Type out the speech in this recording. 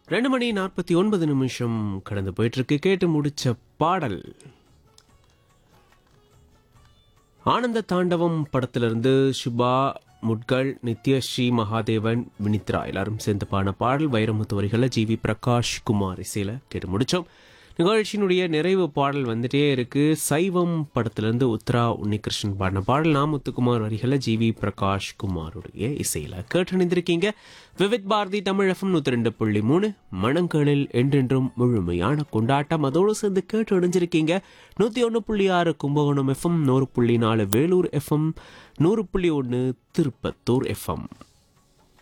ரெண்டு மணி நாற்பத்தி ஒன்பது நிமிஷம் கடந்து போயிட்டு இருக்கு கேட்டு முடிச்ச பாடல் ஆனந்த தாண்டவம் படத்திலிருந்து சுபா முட்கள் நித்யஸ்ரீ மகாதேவன் வினித்ரா எல்லாரும் சேர்ந்து பாடின பாடல் வைரமுத்து வரிகளில் ஜி வி பிரகாஷ் குமார் இசையில் கேட்டு முடிச்சோம் நிகழ்ச்சியினுடைய நிறைவு பாடல் வந்துட்டே இருக்கு சைவம் படத்திலிருந்து உத்ரா உன்னிகிருஷ்ணன் பாடின பாடல் நாமுத்துக்குமார் வரிகளில் ஜி வி பிரகாஷ் குமாருடைய இசையில் கேட்டு நினைந்திருக்கீங்க விவித் பாரதி தமிழ் எஃப்எம் நூற்றி ரெண்டு புள்ளி மூணு மணங்களில் என்றென்றும் முழுமையான கொண்டாட்டம் அதோடு சேர்ந்து கேட்டு அடைஞ்சிருக்கீங்க நூற்றி ஒன்று புள்ளி ஆறு கும்பகோணம் எஃப்எம் நூறு புள்ளி நாலு வேலூர் எஃப்எம் நூறு புள்ளி ஒன்று திருப்பத்தூர் எஃப்எம்